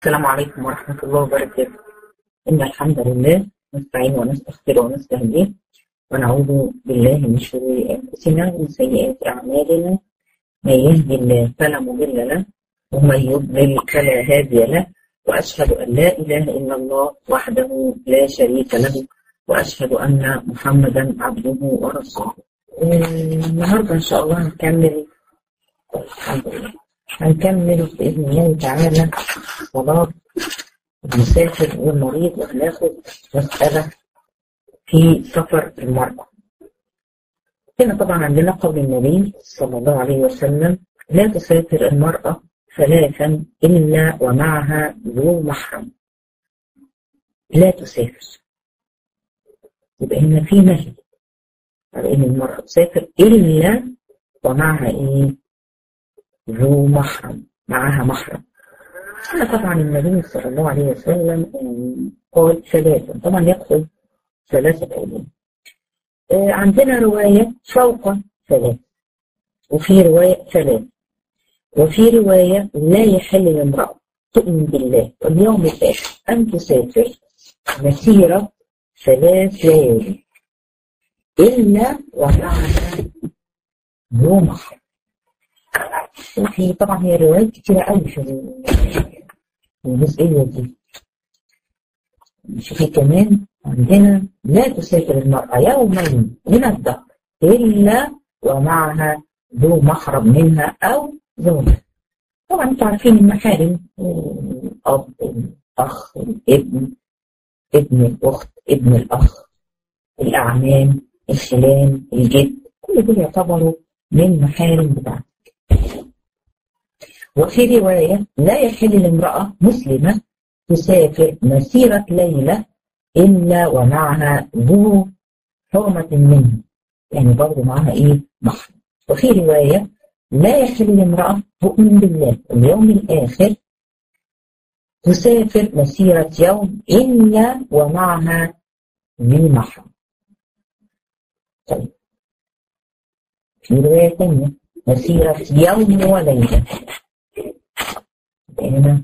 السلام عليكم ورحمة الله وبركاته إن الحمد لله نستعين ونستغفر ونستهديه ونعوذ بالله من شرور أنفسنا ومن سيئات أعمالنا من يهدي الله فلا مضل له ومن يضلل فلا هادي له وأشهد أن لا إله إلا الله وحده لا شريك له وأشهد أن محمدا عبده ورسوله النهارده إن شاء الله هنكمل الحمد لله هنكمل بإذن الله تعالى صلاة المسافر والمريض وهناخد مسألة في سفر المرأة. هنا طبعا عندنا قول النبي صلى الله عليه وسلم لا تسافر المرأة ثلاثا إلا ومعها ذو محرم. لا تسافر. يبقى هنا في نهي على إن المرأة تسافر إلا ومعها إيه؟ ذو محرم معها محرم هنا طبعا النبي صلى الله عليه وسلم قال ثلاثة طبعا يقصد ثلاثة أيام عندنا رواية فوق ثلاث وفي رواية ثلاث وفي رواية لا يحل لامرأة تؤمن بالله واليوم الآخر أن تسافر مسيرة ثلاث ليالي إلا ومعها ذو محرم وفي طبعا هي روايات كتيرة قوي في الجزئية دي شوفي كمان عندنا لا تسافر المرأة يومين من الدهر إلا ومعها ذو محرم منها أو زوجها طبعا انتوا عارفين المحارم الأب الأخ الابن ابن الأخت ابن الأخ الأعمام الخلان الجد كل دول يعتبروا من محارم بتاعتك وفي رواية لا يحل لامرأة مسلمة تسافر مسيرة ليلة إلا ومعها ذو حرمة منه يعني برضه معها إيه محرم وفي رواية لا يحل لامرأة تؤمن بالله اليوم الآخر تسافر مسيرة يوم إلا ومعها ذي محرم طيب في رواية ثانية مسيرة يوم وليلة هنا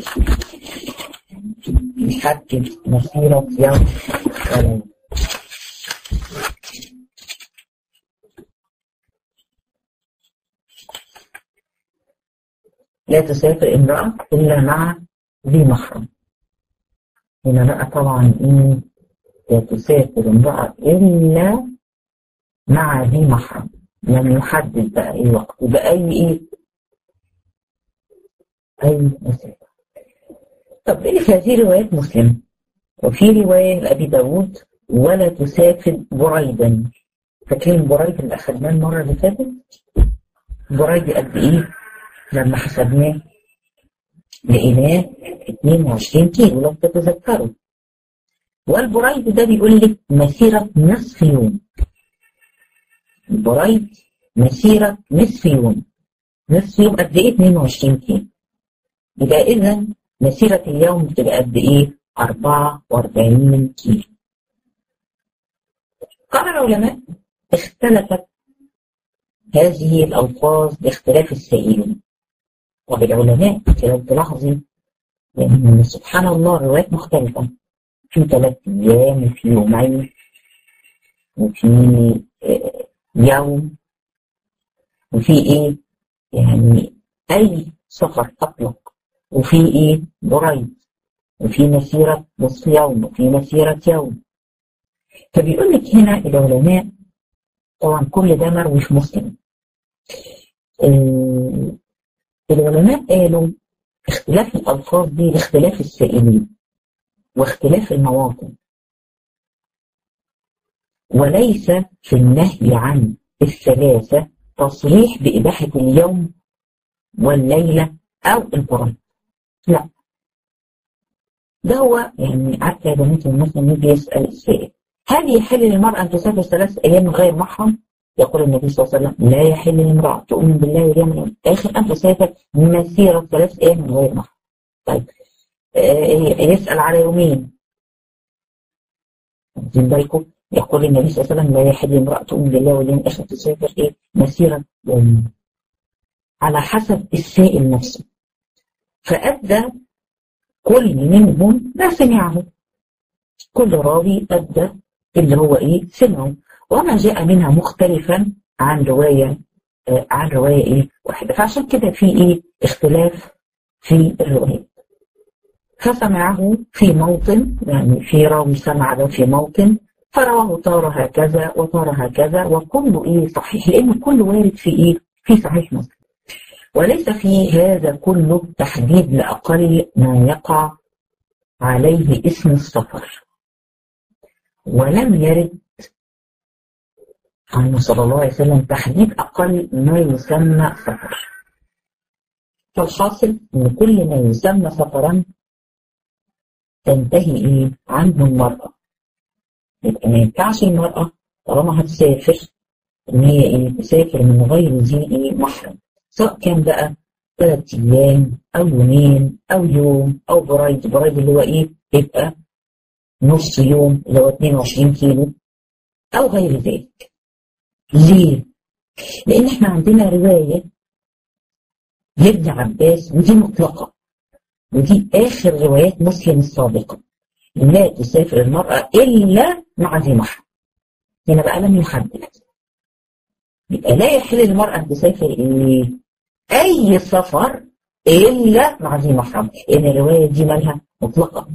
نحدد مسيرة يوم وليلة لا تسافر امرأة إلا مع ذي محرم هنا بقى طبعا إيه لا تسافر امرأة إلا مع ذي محرم لم يحدد بقى ايه وقت وبأي ايه أي مسافة طب ايه في هذه روايات مسلم وفي رواية لأبي داود ولا تسافر بريدا فاكرين بريد اللي أخذناه المرة اللي فاتت بريد قد ايه لما حسبناه لقيناه 22 كيلو لو تتذكروا والبريد ده بيقول لك مسيرة نصف يوم البرايد مسيرة نصف يوم نصف يوم قد ايه 22 كيلو يبقى اذا مسيرة اليوم بتبقى قد ايه 44 كيلو قال العلماء اختلفت هذه الألفاظ باختلاف السائلين طب العلماء لو تلاحظي يعني سبحان الله الروايات مختلفة في ثلاث أيام وفي يومين وفي يوم وفي ايه يعني اي سفر اطلق وفي ايه بريد وفي مسيرة نصف يوم وفي مسيرة يوم فبيقول لك هنا العلماء طبعا كل ده مروي في مسلم آه العلماء قالوا اختلاف الألفاظ دي لاختلاف السائلين واختلاف المواطن وليس في النهي عن الثلاثة تصريح بإباحة اليوم والليلة أو القرآن لا ده هو يعني عارفة يا بنات مثلا يجي يسأل السائل هل يحل للمرأة أن تسافر ثلاث أيام من غير محرم؟ يقول النبي صلى الله عليه وسلم لا يحل للمرأة تؤمن بالله واليوم الآخر أن تسافر مسيرة ثلاث أيام من غير محرم. طيب آه يسأل على يومين. واخدين بالكم؟ يقول النبي صلى الله عليه وسلم لا يحل امرأة تؤمن بالله واليوم الآخر تسافر إيه؟ مسيرة يوم على حسب السائل نفسه فأدى كل منهم ما سمعه كل راوي أدى اللي هو إيه سمعه وما جاء منها مختلفا عن رواية آه عن رواية إيه واحدة فعشان كده في إيه اختلاف في الروايات فسمعه في موطن يعني في راوي سمع له في موطن فرواه تارة هكذا وتارة هكذا وكله إيه صحيح لأن كل وارد في إيه في صحيح مسلم وليس في هذا كله تحديد لأقل ما يقع عليه اسم السفر ولم يرد عنه صلى الله عليه وسلم تحديد أقل ما يسمى سفر فالحاصل أن كل ما يسمى سفرا تنتهي إيه عنه المرأة يبقى ما ينفعش المرأة طالما هتسافر إن هي إيه تسافر من غير ذي إيه محرم سواء كان بقى ثلاث أيام أو يومين أو يوم أو برايد برايد اللي هو إيه يبقى نص يوم اللي هو 22 كيلو أو غير ذلك ليه؟ لأن إحنا عندنا رواية لابن عباس ودي مطلقة ودي آخر روايات مسلم السابقة لا تسافر المرأة إلا مع ذي محرم هنا بقى لم يحدد يبقى لا يحل للمرأة أن تسافر إيه؟ أي سفر إلا مع ذي محرم لأن الرواية دي مالها مطلقة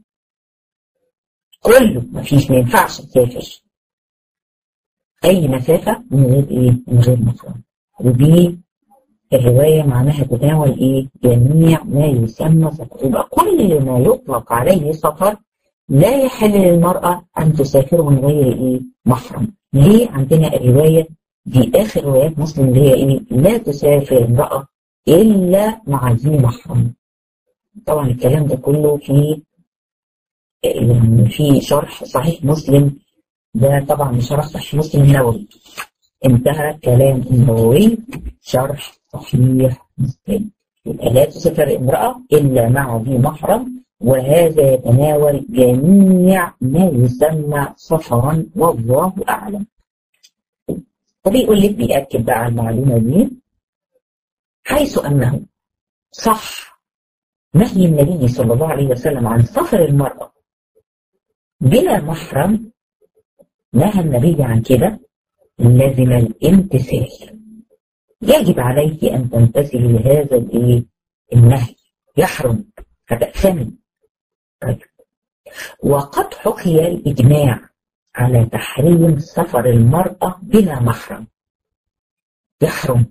كله مفيش ما ينفعش تسافر أي مسافة من غير إيه؟ من غير محرم ودي الرواية معناها تناول إيه؟ جميع ما يسمى سفر يبقى كل ما يطلق عليه سفر لا يحل للمرأة أن تسافر من غير إيه؟ محرم ليه عندنا الرواية دي آخر روايات مسلم اللي هي إيه؟ لا تسافر امرأة إلا مع ذي محرم طبعا الكلام ده كله في يعني في شرح صحيح مسلم ده طبعا مش شرح صحيح مسلم النووي انتهى كلام النووي شرح صحيح مسلم يبقى لا تسافر امرأة إلا مع ذي محرم وهذا يتناول جميع ما يسمى سفرا والله أعلم وبيقول لك بيأكد بقى على المعلومة دي حيث أنه صح نهي النبي صلى الله عليه وسلم عن سفر المرأة بلا محرم نهى النبي عن كده لازم الامتثال يجب عليك أن تمتثلي لهذا الإيه النهي يحرم فتأثمي طيب وقد حكي الإجماع على تحريم سفر المرأة بلا محرم يحرم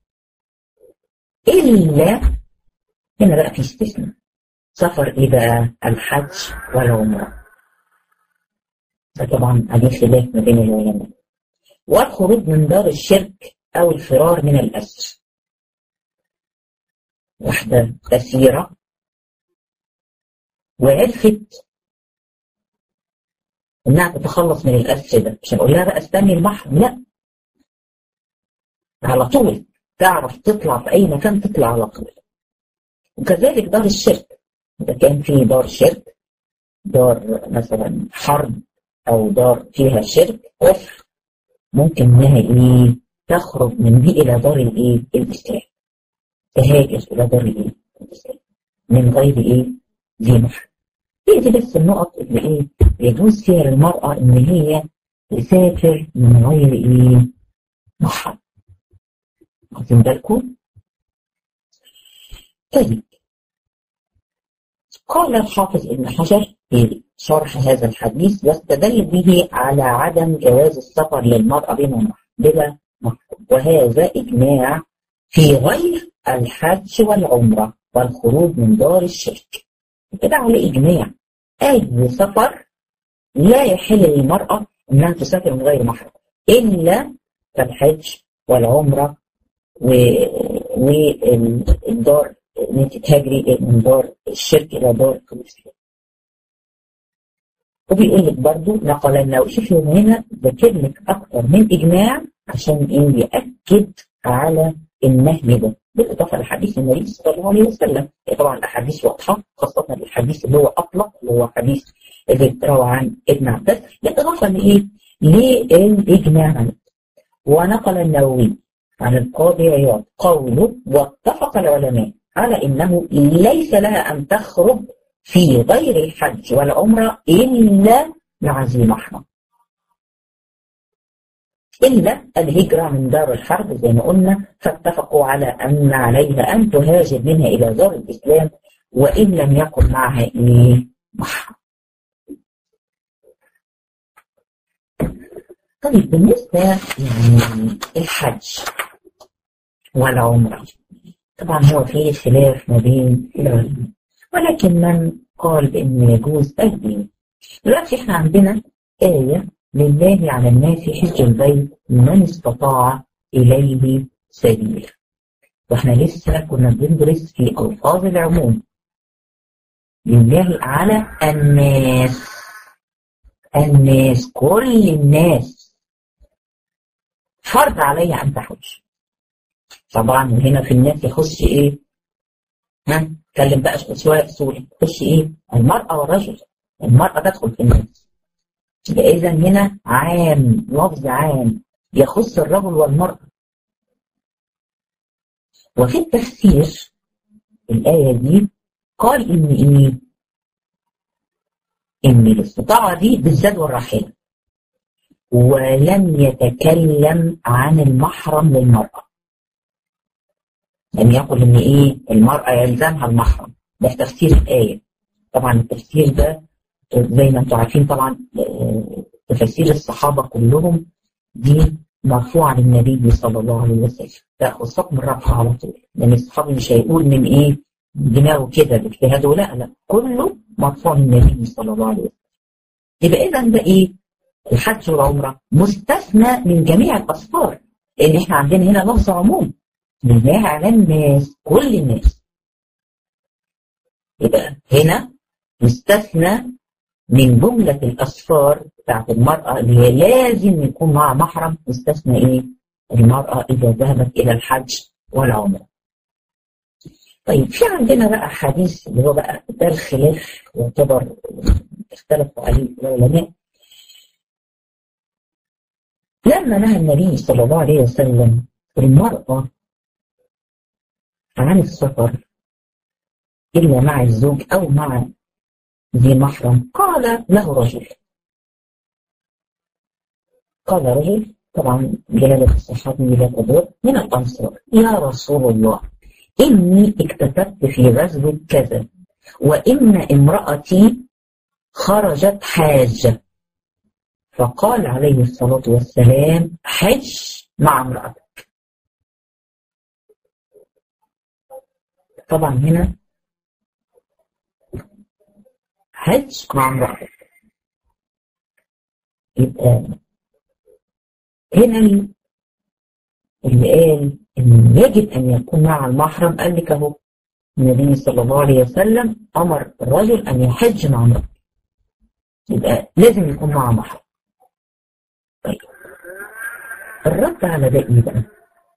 إلا هنا بقى في استثناء سفر إيه بقى الحج والعمرة ده طبعا عليه خلاف ما بين العلماء والخروج من دار الشرك أو الفرار من الأسر واحدة أسيرة وعرفت إنها تتخلص من الأسر ده مش هنقول لها بقى استني المحرم لا على طول تعرف تطلع في أي مكان تطلع على طول وكذلك دار الشرك إذا كان في دار شرك دار مثلا حرب أو دار فيها شرك كفر ممكن إنها إيه تخرج من دي إلى دار الإيه الإسلام تهاجر إلى دار الإيه الإسلام من غير إيه ذي محرم هي دي بس النقط اللي إيه يجوز فيها للمرأة إن هي تسافر من غير إيه محرم واخدين بالكم؟ طيب قال الحافظ ابن حجر في شرح هذا الحديث واستدل به على عدم جواز السفر للمرأة بلا محرم وهذا إجماع في غير الحج والعمرة والخروج من دار الشرك كده على إجماع أي سفر لا يحل للمرأة أنها تسافر من غير محرم إلا كالحج والعمرة والدار ان انت تهاجري من دار الشرك الى دار الاسلام. وبيقول لك برضه نقل النووي شوفي هنا ذاكر لك اكتر من اجماع عشان ايه ياكد على النهي ده بالاضافه لحديث النبي صلى الله عليه وسلم طبعا الاحاديث واضحه خاصه الحديث اللي هو اطلق اللي هو حديث اللي روى عن ابن عباس بالاضافه لايه؟ للاجماع ونقل النووي عن القاضي عياض قوله واتفق العلماء على انه ليس لها ان تخرج في غير الحج والعمرة إلا مع ذي محرم إلا الهجرة من دار الحرب زي ما قلنا فاتفقوا على أن عليها أن تهاجر منها إلى دار الإسلام وإن لم يكن معها إيه محرم طيب بالنسبة يعني الحج والعمرة طبعا هو فيه خلاف ما بين العلماء ولكن من قال بأنه يجوز الدين دلوقتي احنا عندنا آية لله على الناس حج البيت من استطاع إليه سبيلا واحنا لسه كنا بندرس في ألفاظ العموم لله على الناس الناس كل الناس فرض علي أن تحج طبعا هنا في الناس يخش إيه ها اتكلم بقى شوية أصولي يخش إيه المرأة والرجل المرأة تدخل في الناس يبقى إذا هنا عام لفظ عام يخص الرجل والمرأة وفي التفسير الآية دي قال إن إيه إن الاستطاعة دي بالزاد والراحلة ولم يتكلم عن المحرم للمرأة لم يقل إن إيه المرأة يلزمها المحرم ده تفسير الآية طبعا التفسير ده زي ما انتم عارفين طبعا تفسير الصحابة كلهم دي مرفوعة للنبي صلى الله عليه وسلم ده خصوصا من الرفع على طول لأن الصحابي مش هيقول من إيه دماغه كده باجتهاده لا لا كله مرفوع للنبي صلى الله عليه وسلم يبقى إذا ده إيه الحج والعمرة مستثنى من جميع الأسفار لأن إحنا عندنا هنا لفظ عموم لله على الناس كل الناس يبقى هنا مستثنى من جملة الأسفار بتاعت المرأة اللي هي لازم يكون معها محرم مستثنى إيه؟ المرأة إذا ذهبت إلى الحج والعمرة. طيب في عندنا بقى حديث اللي هو بقى ده الخلاف يعتبر اختلفوا عليه العلماء. لما نهى النبي صلى الله عليه وسلم المرأة عن السفر إلا مع الزوج أو مع ذي محرم قال له رجل قال رجل طبعا جلالة الصحابي لا تدور من الأنصار يا رسول الله إني اكتتبت في غزو كذا وإن امرأتي خرجت حاجة فقال عليه الصلاة والسلام حج مع امرأتك طبعا هنا حج مع امرأتك يبقى هنا اللي قال إن يجب أن يكون مع المحرم قال لك أهو النبي صلى الله عليه وسلم أمر الرجل أن يحج مع امرأته يبقى لازم يكون مع محرم طيب الرد على ده إيه بقى؟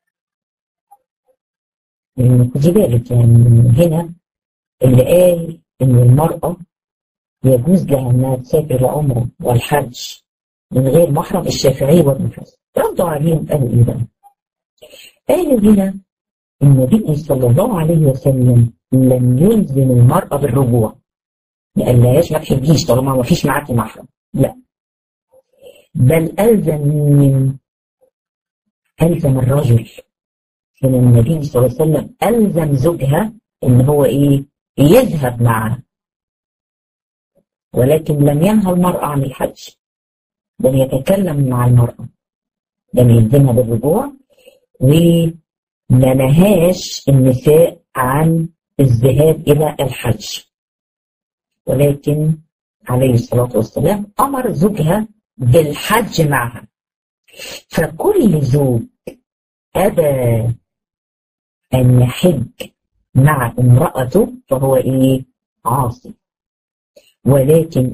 لأن خدي بالك يعني هنا اللي قال إن المرأة يجوز لها انها تسافر العمره والحج من غير محرم الشافعي والنفاس ردوا عليهم قالوا ايه بقى؟ قالوا هنا النبي صلى الله عليه وسلم لم يلزم المرأة بالرجوع ما قالهاش ما تحجيش طالما ما فيش معاكي محرم لا بل ألزم من ألزم الرجل هنا النبي صلى الله عليه وسلم ألزم زوجها إن هو إيه يذهب معها ولكن لم ينهى المرأة عن الحج لم يتكلم مع المرأة لم يلزمها بالرجوع وما نهاش النساء عن الذهاب إلى الحج ولكن عليه الصلاة والسلام أمر زوجها بالحج معها فكل زوج أبى أن يحج مع امرأته فهو إيه؟ عاصي ولكن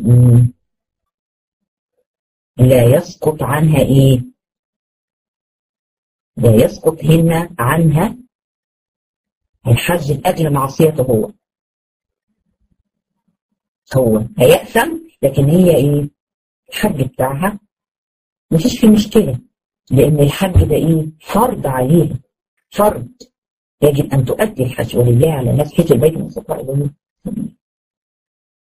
لا يسقط عنها ايه لا يسقط هنا عنها الحج لأجل معصيته هو هو هيأثم لكن هي ايه الحج بتاعها مفيش فيه مشكلة لأن الحج ده ايه فرض عليها فرض يجب أن تؤدي الحج ولله على الناس حج البيت من استطاع إليه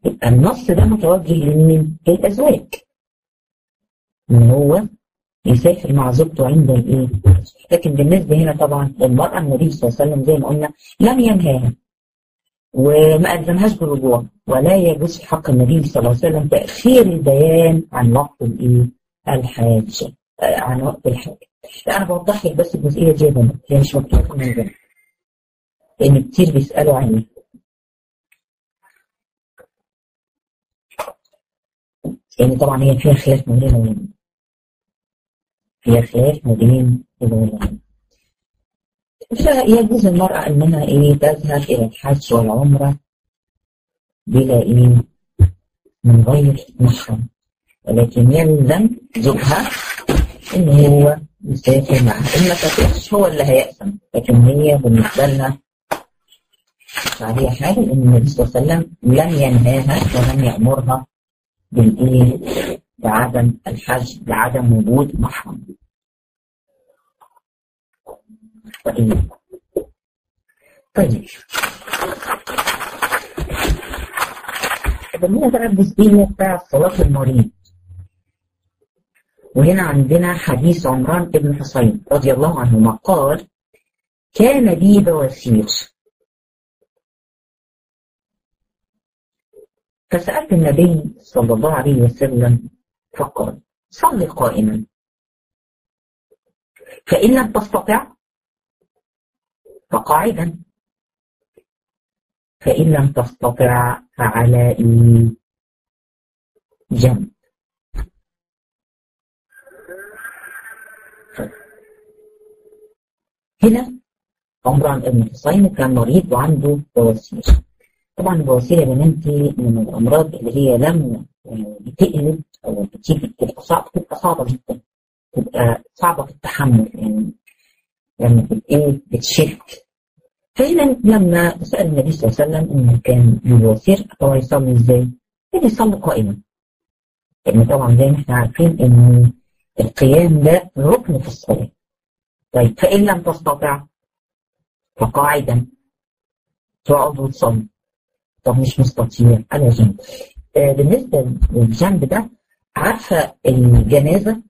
يبقى النص ده متوجه لمين؟ للأزواج إن هو يسافر مع زوجته عند الإيه؟ لكن بالنسبة هنا طبعا للمرأة النبي صلى الله عليه وسلم زي ما قلنا لم ينهاها وما ألزمهاش بالرجوع ولا يجوز في حق النبي صلى الله عليه وسلم تأخير البيان عن وقت الإيه؟ الحاج عن وقت الحاج لا أنا بوضح لك بس الجزئية دي يا بنات هي مش مكتوبة من جنب لأن كتير بيسألوا عني يعني طبعا هي فيها خلاف ما بين العلماء فيها خلاف ما بين العلماء فيجوز المرأة إنها إيه تذهب إلى الحج والعمرة بلا إيه من غير محرم ولكن يلزم زوجها إن هو يسافر معها إن ما سافرش هو اللي هيأثم لكن هي بالنسبة لها مش عليها حاجة لأن النبي صلى الله عليه وسلم لم ينهاها ولم يأمرها بالإيه بعدم الحج بعدم وجود محرم طيب طيب خلينا بقى الجزئية بتاع صلاة المريض وهنا عندنا حديث عمران بن حصين رضي الله عنهما قال كان لي بواسير فسألت النبي صلى الله عليه وسلم فقال صل قائما فإن لم تستطع فقاعدا فإن لم تستطع فعلى جنب هنا عمران بن حصين كان مريض وعنده بواسير طبعا البواسير يا بناتي من الأمراض اللي هي لما بتقلب أو بتيجي بتبقى صعبة بتبقى صعبة جدا بتبقى صعبة في التحمل يعني لما ايه بتشك فهنا لما سأل النبي صلى الله عليه وسلم انه كان بواسير هو يصلي ازاي؟ كان يصلي قائما لان طبعا زي ما احنا عارفين ان القيام ده ركن في الصلاة طيب فإن لم تستطع فقاعدا تقعد وتصلي طب مش مستطيع على جنب آه بالنسبة للجنب ده عارفة الجنازة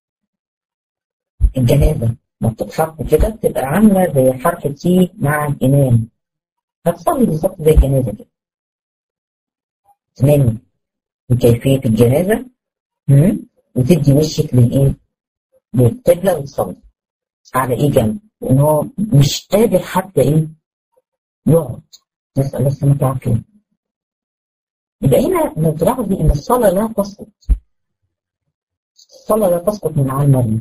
الجنازة ما بتتحط كده بتبقى عاملة زي حرف تي مع الإمام هتصلي بالظبط زي الجنازة كده تمام بكيفية الجنازة وتدي وشك للإيه؟ للقبلة وتصلي على إيه جنب؟ وإن هو مش قادر حتى إيه؟ يقعد نسأل الله السلامة والعافية يبقى هنا لو تلاحظي إن الصلاة لا تسقط الصلاة لا تسقط من على المريض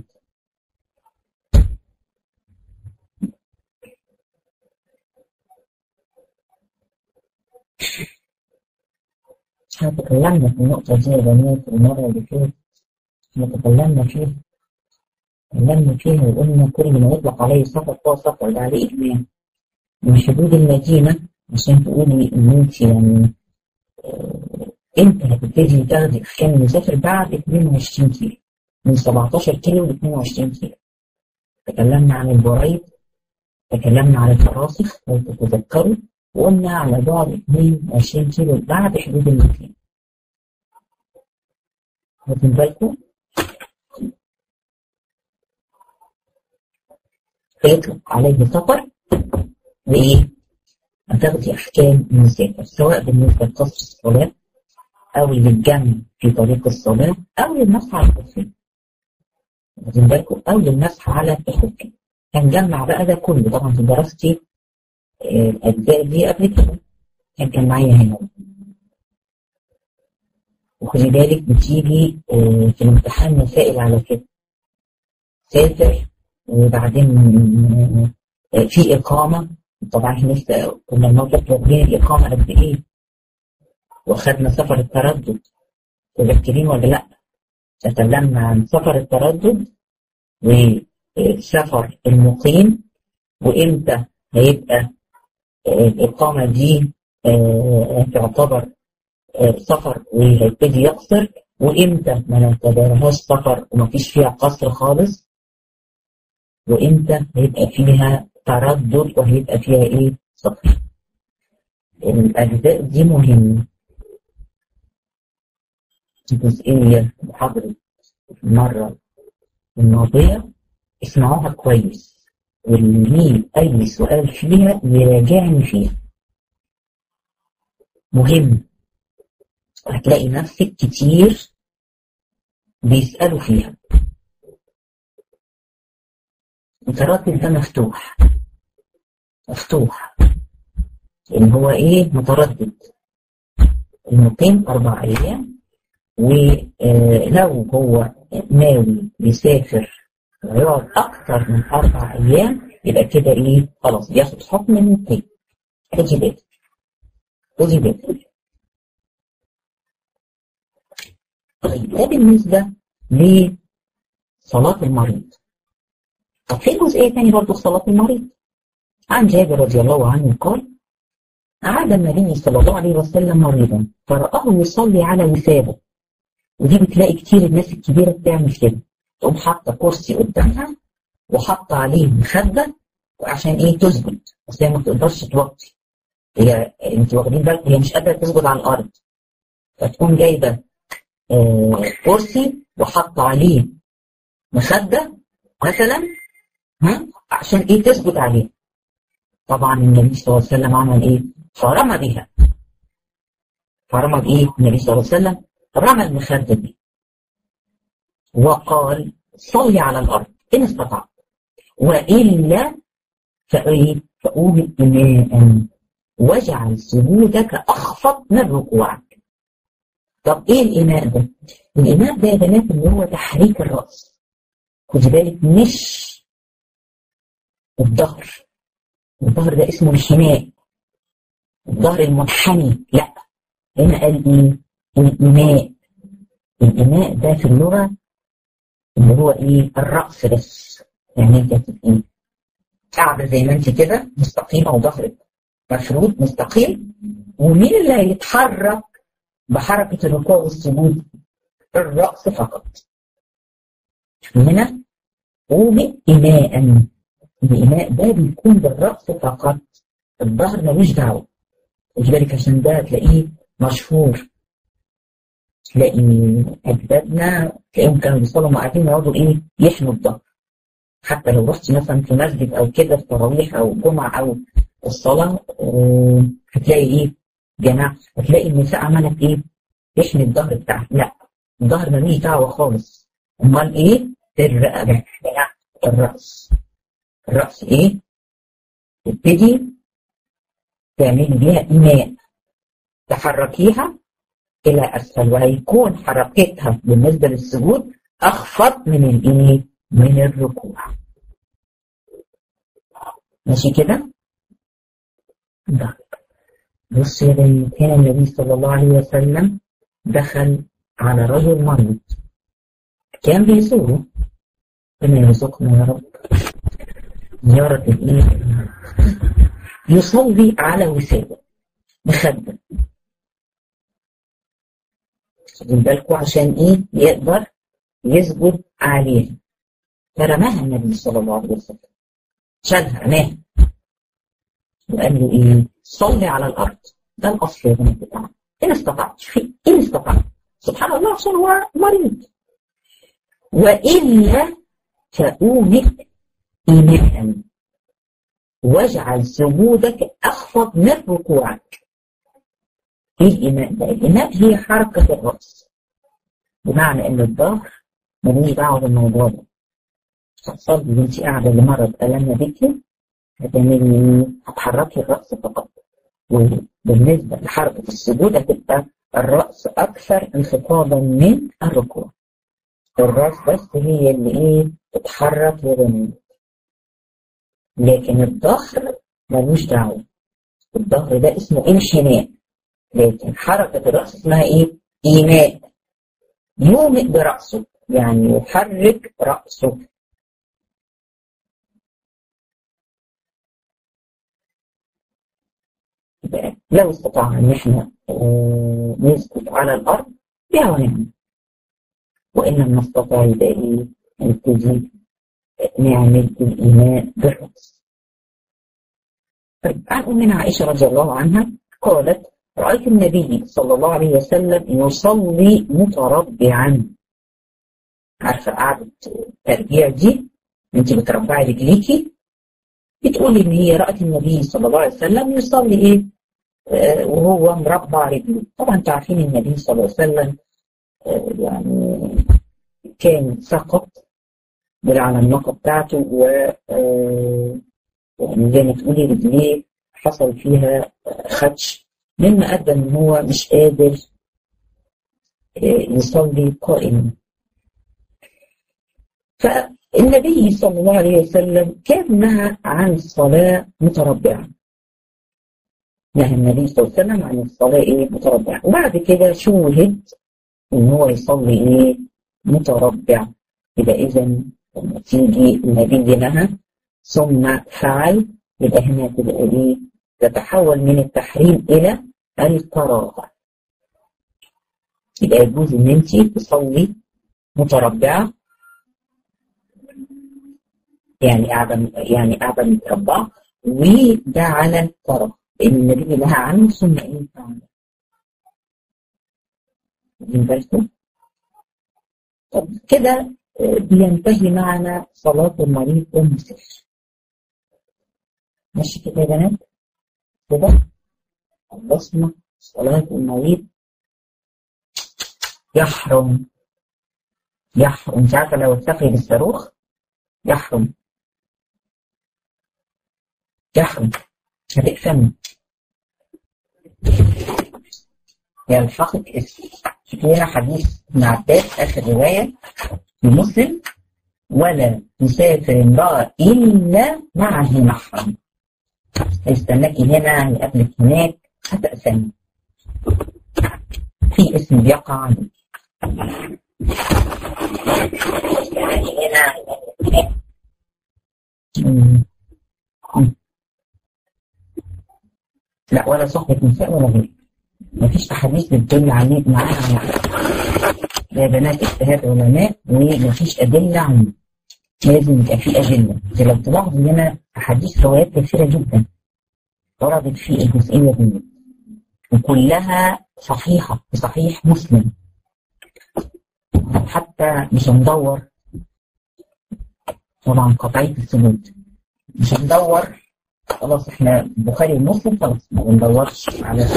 احنا تكلمنا في النقطة دي يا بنات المرة اللي فاتت احنا تكلمنا فيها تكلمنا فيها وقلنا كل ما يطلق عليه سفر فهو سفر ده عليه إجماع من حدود المدينة عشان تقولي إن أنت يعني اه إمتى هتبتدي تاخدي أحكام المسافر بعد 22 كيلو من 17 كيلو ل 22 كيلو تكلمنا عن البرايد تكلمنا عن الفراسخ لو تتذكروا وقلنا على بعد 22 كيلو بعد حدود المدينة واخدين بالكم؟ فيطلق عليه سفر وإيه؟ هتاخدي أحكام المسافر سواء بالنسبة لقصر الصلاة أو للجمع في طريق الصلاة أو للمسح على الخفين واخدين بالكم؟ أو للمسح على الخفين هنجمع بقى ده كله طبعا في دراستي الأجزاء دي قبل كده كان كان معايا هنا وخلي بالك بتيجي في الامتحان مسائل على كده سافر وبعدين في إقامة طبعا احنا لسه كنا الموقف واخدين الإقامة قد إيه وأخدنا سفر التردد تذكرين ولا لأ؟ تكلمنا عن سفر التردد وسفر المقيم وإمتى هيبقى الإقامة دي تعتبر سفر وهيبتدي يقصر وإمتى ما نعتبرهاش سفر ومفيش فيها قصر خالص وإمتى هيبقى فيها تردد وهيبقى فيها إيه سفر الأجزاء دي مهمة جزئية محاضرة المرة الماضية اسمعوها كويس واللي ليه أي سؤال فيها يراجعني فيها مهم هتلاقي نفسك كتير بيسألوا فيها متردد ده مفتوح مفتوح لأن هو إيه متردد المقيم أربع أيام ولو هو ناوي يسافر ويقعد أكثر من أربع أيام يبقى كده إيه خلاص بياخد حكم المقيم خدي بالك خدي بالك طيب ده بالنسبة لصلاة المريض طب في جزئية تاني برضه في صلاة المريض عن جابر رضي الله عنه قال عاد النبي صلى الله عليه وسلم مريضا فرآه يصلي على وساده ودي بتلاقي كتير الناس الكبيرة بتعمل كده تقوم حاطة كرسي قدامها وحاطة عليه مخدة وعشان ايه تسجد بس هي ما بتقدرش توطي هي انت واخدين بالك هي مش قادرة تسجد على الأرض فتقوم جايبة آه كرسي وحاطة عليه مخدة مثلا ها عشان ايه تسجد عليه طبعا النبي صلى الله عليه وسلم عمل ايه فرمى بها فرمى بايه النبي صلى الله عليه وسلم رمى المخدة دي وقال صلي على الارض ان استطعت والا فايه فقوم إماء واجعل سجودك اخفض من ركوعك طب ايه الإماء ده؟ الإماء ده يا بنات اللي هو تحريك الرأس خدي بالك مش الظهر الظهر ده اسمه الحماء الظهر المنحني لا هنا قال ايه الإماء الإماء ده في اللغة اللي هو ايه الرأس بس يعني انت تبقي قاعدة زي ما انت كده مستقيمة وظهرك مفروض مستقيم ومين اللي هيتحرك بحركة الركوع والسجود الرأس فقط هنا قومي إماء الإماء ده بيكون بالرأس فقط الظهر ملوش دعوة خدي بالك عشان ده تلاقيه مشهور تلاقي أجدادنا تلاقيهم كانوا بيصلوا قاعدين يقعدوا إيه يحنوا الظهر حتى لو رحت مثلا في مسجد أو كده في تراويح أو جمعة أو الصلاة آه، هتلاقي إيه جماعة هتلاقي النساء عملت إيه تحمي الظهر بتاعها لا الظهر ملوش دعوة خالص أمال إيه الرقبة لا الرأس الرأس إيه تبتدي تعملي بيها إيماء تحركيها إلى أسفل وهيكون حركتها بالنسبة للسجود أخفض من الإيه من الركوع ماشي كده ده بص يا بني كان النبي صلى الله عليه وسلم دخل على رجل مريض كان بيزوره ربنا يرزقنا يا رب زيارة الإيه يصلي على وسادة مخدة خدوا بالكم عشان إيه يقدر يسجد عليها فرماها النبي صلى الله عليه وسلم شالها رماها وقال له إيه صلي على الأرض ده الأصل يا بنات بتاعنا إن استطعت في إن استطعت سبحان الله عشان هو مريض وإلا فأومئ إيماء واجعل سجودك أخفض من ركوعك إيه الإيماء ده؟ الإيماء هي حركة الرأس بمعنى إن الظهر ملوش دعوة بالموضوع ده هتصلي وأنت قاعدة لمرض ألم بك هتعملي هتحركي الرأس فقط وبالنسبة لحركة السجود هتبقى الرأس أكثر انخفاضا من الركوع الرأس بس هي اللي إيه تتحرك يا لكن الظهر ملوش دعوة الظهر ده اسمه انحناء لكن حركة الرأس اسمها إيه؟ إيماء يومئ برأسه يعني يحرك رأسه لو استطعنا ان احنا نسجد على الارض بها ونعم وان لم نستطع يبقى ايه نبتدي نعمل الايماء بالرأس طيب عن امنا عائشه رضي الله عنها قالت رأيت النبي صلى الله عليه وسلم يصلي متربعا عارفة قعدة التربيع دي انت بتربعي رجليكي بتقولي ان هي رأت النبي صلى الله عليه وسلم يصلي ايه آه وهو مربع رجله طبعا انتوا عارفين النبي صلى الله عليه وسلم آه يعني كان سقط على الناقة بتاعته و آه يعني زي ما تقولي رجليه حصل فيها خدش مما أدى إن هو مش قادر يصلي قائما فالنبي صلى الله عليه وسلم كان نهى عن الصلاة متربعة نهى النبي صلى الله عليه وسلم عن الصلاة إيه متربعة وبعد كده شوهد إن هو يصلي إيه متربع يبقى إذا لما تيجي النبي نهى ثم فعل يبقى هنا تبقى إيه تتحول من التحريم إلى الكراهة يبقى يجوز إن أنت تصلي متربعة يعني قاعدة يعني قاعدة متربعة وده على الكراهة لأن النبي نهى عنه ثم إيه فعل واخدين بالكم؟ طب كده بينتهي معنا صلاة المريض والمسافر ماشي كده يا بنات كده خلصنا صلاة المريض يحرم يحرم انت عارفة لو اتسقي بالصاروخ يحرم يحرم هتقسمي يلحقك اسم شوفي هنا حديث ابن عباس اخر روايه في مسلم ولا تسافر امرأة إلا معه محرم هيستناكي هنا هيقابلك هناك هتأسمي في اسم بيقع عليك يعني هنا لا ولا صحبة نساء ولا غير مفيش أحاديث بتدل عليه معاها يا بنات اجتهاد علماء ومفيش أدلة عنه لازم يبقى في أدلة زي لو تلاحظوا هنا أحاديث روايات كثيرة جدا وردت في الجزئية دي وكلها صحيحة في صحيح مسلم حتى مش هندور طبعا قطعية الثبوت مش هندور خلاص احنا البخاري ومسلم خلاص ما بندورش على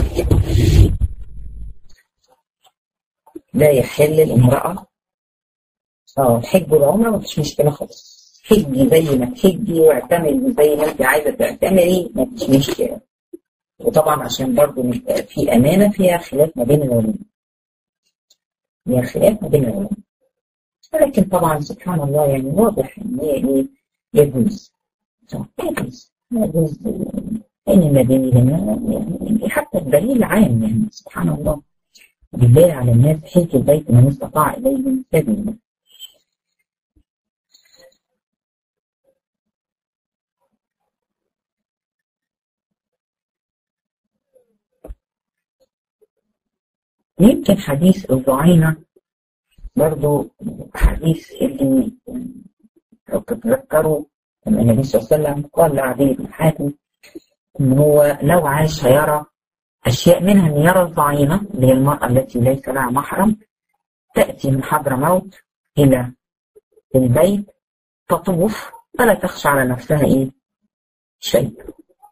لا يحل الامرأة اه الحج والعمرة مفيش مشكلة خالص حجي زي ما تحجي واعتمري زي ما انت عايزة تعتمري مفيش مشكلة وطبعا عشان برضه نبقى في أمانة فيها خلاف ما بين العلماء فيها خلاف ما بين العلماء ولكن طبعا سبحان الله يعني واضح ان هي ايه يجوز يجوز يجوز ان المدينة هنا يعني حتى الدليل عام يعني سبحان الله بالله على الناس حج البيت من استطاع اليه سبيلا يمكن حديث الضعينة برضو حديث اللي لو تتذكروا لما النبي صلى الله عليه وسلم قال لعدي بن حاتم ان هو لو عاش هيرى اشياء منها ان يرى الضعينة اللي هي المرأة التي ليس لها محرم تأتي من حضر موت الى البيت تطوف فلا تخشى على نفسها ايه شيء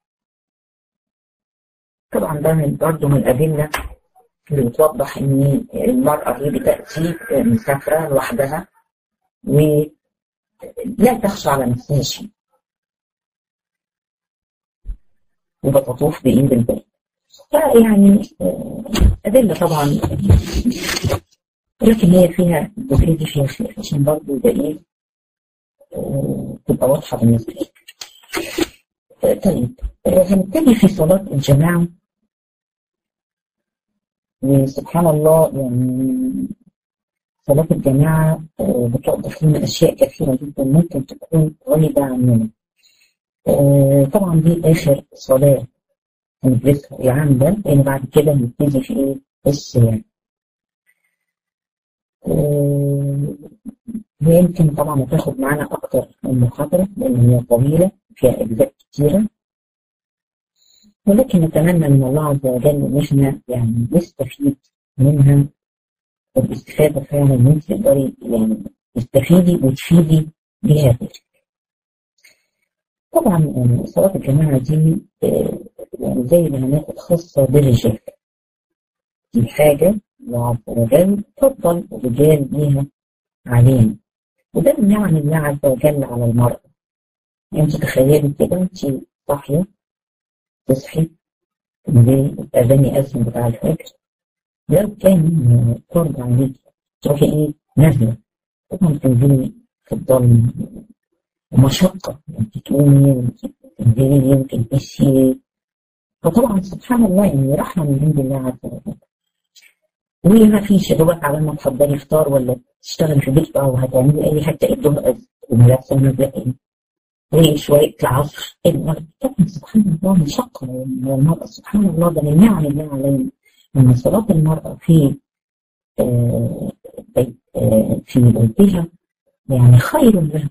طبعا ده من برضه من الأدلة اللي بتوضح ان المرأة دي بتأتي مسافرة لوحدها ولا تخشى على نفسها شيء وبتطوف بإيد البيت فيعني أدلة طبعا ولكن هي فيها الجزئية دي فيها خلاف عشان برضه ده إيه تبقى واضحة بالنسبة لي طيب هنبتدي في صلاة الجماعة وسبحان الله يعني صلاة الجماعة بتوضح لنا أشياء كثيرة جدا ممكن تكون غريبة عننا. طبعا دي آخر صلاة هندرسها العام ده لأن بعد كده هنبتدي في إيه؟ الصيام. هي يمكن طبعا هتاخد معانا أكتر من محاضرة لأن هي طويلة فيها أجزاء كتيرة. ولكن نتمنى من الله عز وجل ان احنا يعني نستفيد منها والاستفاده فعلا ان انت تقدري يعني تستفيدي وتفيدي بها غيرك. طبعا يعني صلاه الجماعه دي يعني زي ما هناخد خاصه بالرجال. دي حاجه الله عز وجل فضل الرجال بيها علينا. وده من نعم الله عز وجل على المرأة. يعني انت تخيلي كده انت صاحيه تصحي الأذان يأذن بتاع الفجر لو كان فرض عليك تروحي إيه نازلة طبعا تنزلي في الضلمة ومشقة انت تقومي تنزلي يمكن تمشي فطبعا سبحان الله يعني رحمة من عند الله عز وجل وما فيش دوبك على ما تحضري فطار ولا تشتغلي في البيت بقى وهتعملي اي حاجه الظهر وملابسه نازله وشوية العصر طبعا سبحان الله مشقة المرأة سبحان الله ده من نعم الله علينا أن صلاة المرأة في آه بيت آه في بيتها يعني خير لها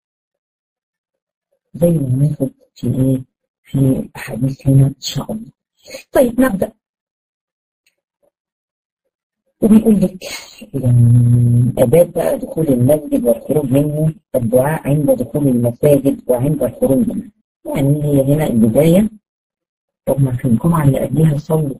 زي ما هناخد في ايه في أحاديث هنا إن شاء الله طيب نبدأ وبيقول لك يعني آداب بقى دخول المسجد والخروج منه الدعاء عند دخول المساجد وعند الخروج منه يعني هي هنا البداية طب ما في الجمعة اللي قبليها صلوا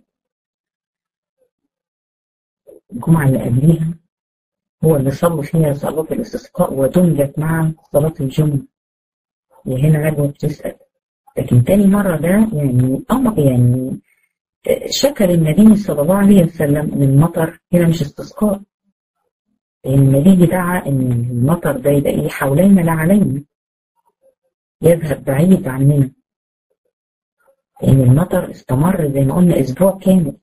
الجمعة اللي قبليها هو اللي صلوا فيها صلاة الاستسقاء ودمجت مع صلاة الجمعة وهنا نجوى بتسأل لكن تاني مرة ده يعني أمر يعني شكر النبي صلى الله عليه وسلم ان المطر هنا مش استسقاء النبي دعا ان المطر ده يبقى ايه حوالينا لا علينا يذهب بعيد عننا لان المطر استمر زي ما قلنا اسبوع كامل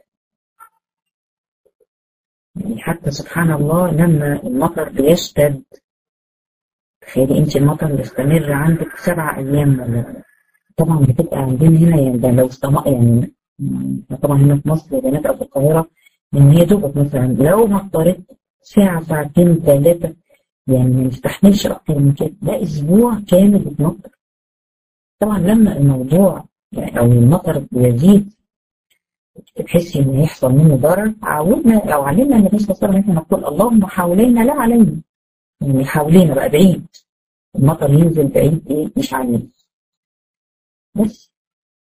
يعني حتى سبحان الله لما المطر بيشتد تخيلي انت المطر بيستمر عندك سبع ايام ولا طبعا بتبقى عندنا هنا يعني ده لو استمر يعني طبعا هنا في مصر بنات او في القاهره ان هي دوبك مثلا لو مطرت ساعه ساعتين ثلاثه يعني ما نستحملش اكتر من كده ده اسبوع كامل بتمطر طبعا لما الموضوع يعني او المطر بيزيد تحسي ان هيحصل منه ضرر عودنا او علمنا النبي صلى الله عليه وسلم نقول اللهم حوالينا لا علينا يعني حوالينا بقى بعيد المطر ينزل بعيد ايه مش علينا بس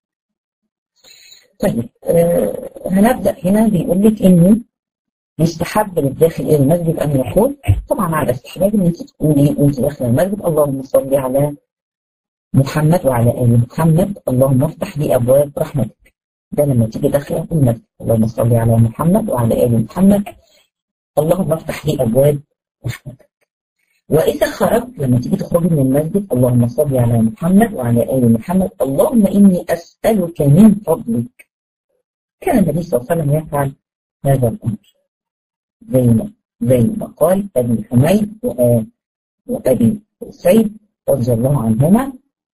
طيب آه هنبدأ هنا بيقول لك إنه يستحب للداخل إلى المسجد أن يقول طبعا على استحباب إن أنت تقولي وأنت داخلة المسجد اللهم صل على محمد وعلى آل محمد اللهم افتح لي أبواب رحمتك ده لما تيجي داخلة المسجد اللهم صل على محمد وعلى آل محمد اللهم افتح لي أبواب رحمتك وإذا خرجت لما تيجي تخرجي من المسجد اللهم صل على محمد وعلى آل محمد اللهم إني أسألك من فضلك كان النبي صلى الله عليه وسلم يفعل هذا الأمر زي ما زي ما قال أبي حميد وأبي سيد رضي الله عنهما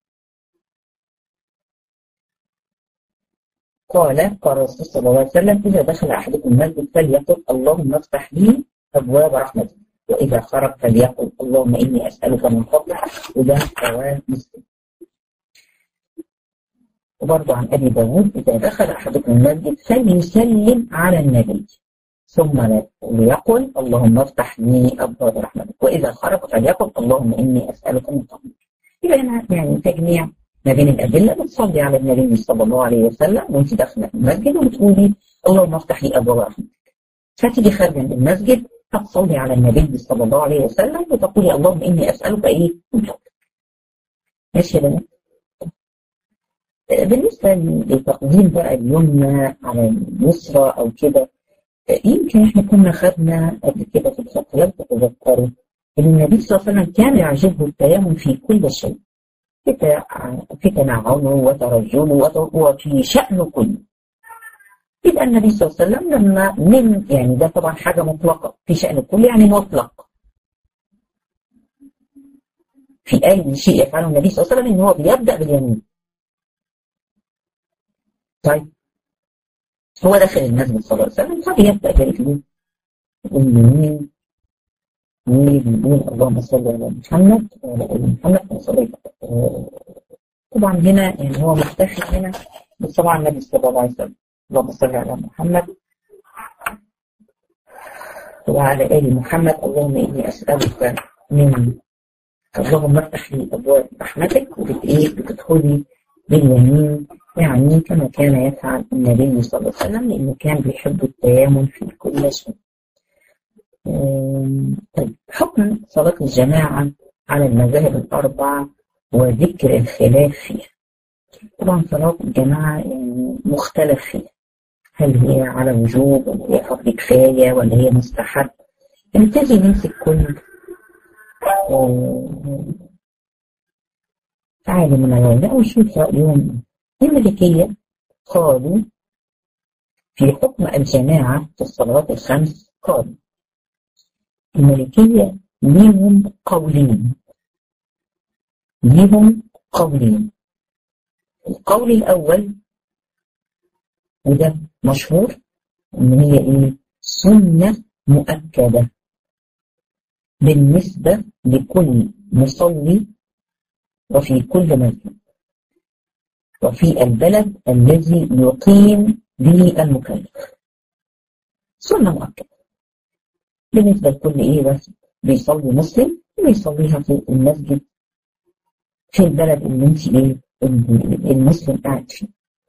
قال قال الرسول صلى الله عليه وسلم إذا دخل أحدكم المسجد فليقل اللهم افتح لي أبواب رحمتك وإذا خرج فليقل اللهم إني أسألك من فضلك وده رواه مسلم وبرضه عن أبي داود إذا دخل أحدكم المسجد فليسلم على النبي ثم ليقل اللهم افتح لي أبواب رحمتك وإذا خرج فليقل اللهم إني أسألك من فضلك يبقى هنا يعني تجميع ما بين الأدلة بتصلي على النبي صلى الله عليه وسلم وأنت داخلة المسجد وبتقولي اللهم افتح لي أبواب رحمتك فتيجي خارجة من المسجد هتصلي على النبي صلى الله عليه وسلم وتقولي اللهم إني أسألك إيه من فضلك ماشي يا بنات بالنسبة لتقديم بقى اليمنى على اليسرى أو كده يمكن احنا كنا خدنا قبل كده في الخط لو تتذكروا ان النبي صلى الله عليه وسلم كان يعجبه التيمم في كل شيء في تنعمه وترجله وفي شأنه كله يبقى النبي صلى الله عليه وسلم لما من يعني ده طبعا حاجة مطلقة في شأن الكل يعني مطلق في أي شيء يفعله النبي صلى الله عليه وسلم إن هو بيبدأ باليمين طيب هو داخل المسجد صلى الله عليه وسلم فبيبدأ باليمين اليمين وبيقول اللهم صل على محمد وعلى ال محمد وصلي طبعا هنا يعني هو مكتفي هنا بس طبعا النبي صلى الله عليه وسلم اللهم صل على محمد وعلى آل محمد اللهم إني أسألك من اللهم افتح لي أبواب رحمتك وبتإيه بتدخلي باليمين يعني كما كان يفعل النبي صلى الله عليه وسلم لأنه كان بيحب التيامن في كل شيء. طيب حكم صلاة الجماعة على المذاهب الأربعة وذكر الخلاف فيها. طبعا صلاة الجماعة يعني مختلف فيها. هل هي على وجوب ولا هي فرض كفاية ولا هي مستحب؟ نبتدي نمسك كل عالم من العلماء ونشوف رأيهم الملكية قالوا في حكم الجماعة في الصلوات الخمس قالوا الملكية ليهم قولين ليهم قولين القول الأول وده مشهور إن هي إيه سنة مؤكدة بالنسبة لكل مصلي وفي كل مسجد وفي البلد الذي يقيم به المكلف سنة مؤكدة بالنسبة لكل إيه بس بيصلي مسلم بيصليها في المسجد في البلد اللي انت ايه المسلم قاعد فيه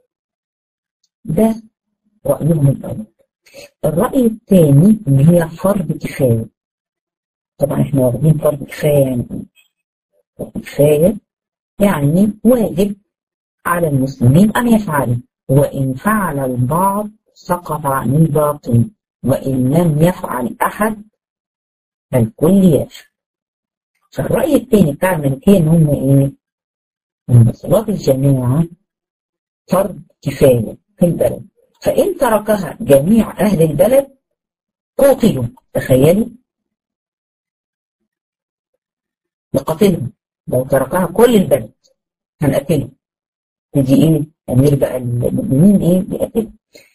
ده رأيهم الأول الرأي الثاني إن هي فرض كفاية طبعا احنا واخدين فرض كفاية يعني فرض كفاية يعني واجب على المسلمين أن يفعلوا وإن فعل البعض سقط عن الباطل وإن لم يفعل أحد فالكل يفعل فالرأي الثاني بتاع الملكية إن هم إيه؟ إن صلاة الجماعة فرض كفاية في البلد فإن تركها جميع أهل البلد قتلوا تخيلي نقتلهم لو تركها كل البلد هنقتلهم دي ايه امير بقى المؤمنين ايه بيقتلهم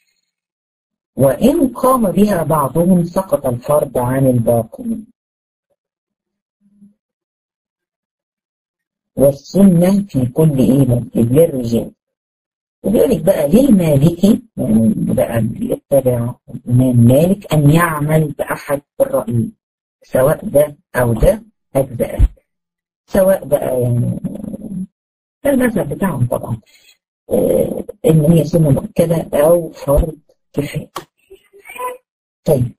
وإن قام بها بعضهم سقط الفرض عن الباقي والسنة في كل إيه مسجد للرجال وبيقول لك بقى للمالكي يعني بقى بيتبع الإمام مالك أن يعمل بأحد الرأيين سواء ده أو ده أجزاء سواء بقى يعني المذهب بتاعهم طبعا آه إن هي سنة مؤكدة أو فرض كفاية طيب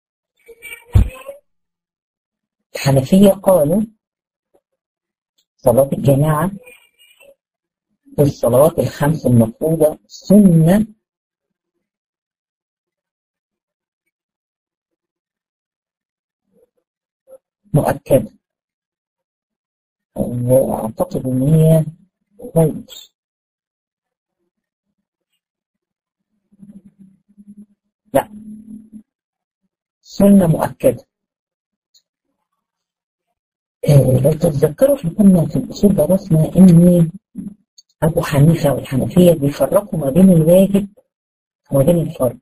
الحنفية قالوا صلاة الجماعة في الصلوات الخمس المفروضة سنة مؤكدة وأعتقد إن هي غير لا سنة مؤكدة آه لو تتذكروا احنا كنا في الأصول درسنا إن أبو حنيفة والحنفية بيفرقوا ما بين الواجب وما بين الفرض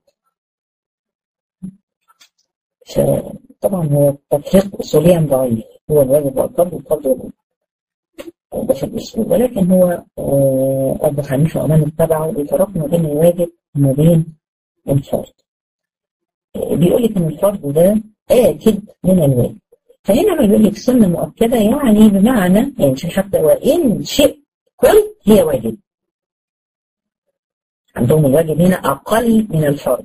فطبعا هو التفريق أصوليا ضعيف هو الواجب والفرض والفرض ده في الأصول ولكن هو آه أبو حنيفة ومن اتبعه بيفرقوا ما بين الواجب وما بين الفرض بيقول لك ان الفرض ده آكد من الواجب فهنا لما بيقول لك سنة مؤكدة يعني بمعنى يعني حتى وإن شيء كل هي واجب عندهم الواجب هنا أقل من الفرض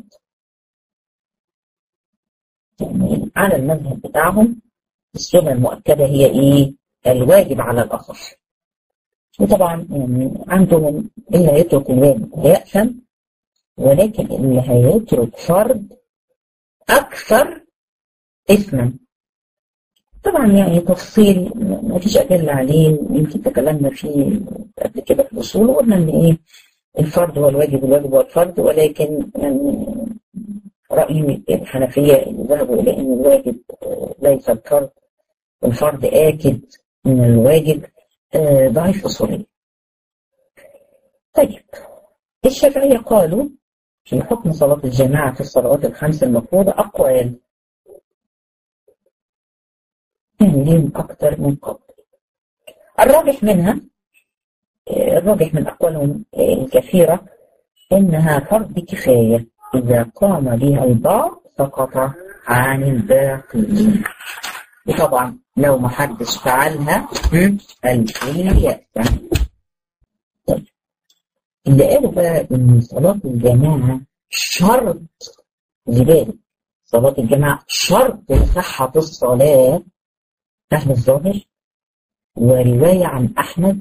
يعني على المذهب بتاعهم السنة المؤكدة هي إيه؟ الواجب على الأصح وطبعا يعني عندهم اللي هيترك الواجب هيأثم ولكن اللي هيترك فرض أكثر إثما طبعا يعني تفصيل ما فيش أدلة عليه يمكن تكلمنا فيه قبل كده في الأصول وقلنا إن إيه الفرض هو الواجب والواجب هو الفرض ولكن يعني رأي الحنفية اللي ذهبوا إلى أن الواجب ليس الفرض والفرض آكد من الواجب ضعيف أصولي طيب الشافعية قالوا في حكم صلاة الجماعة في الصلوات الخمس المفروضة أقوال يعني ليهم أكثر من قول الراجح منها الراجح من أقوالهم الكثيرة إنها فرض كفاية إذا قام بها البعض سقط عن الباقين وطبعا لو ما حدش فعلها الكل يأتم طيب اللي قالوا بقى إن صلاة الجماعة شرط لذلك صلاة الجماعة شرط صحة الصلاة أهل الظاهر ورواية عن أحمد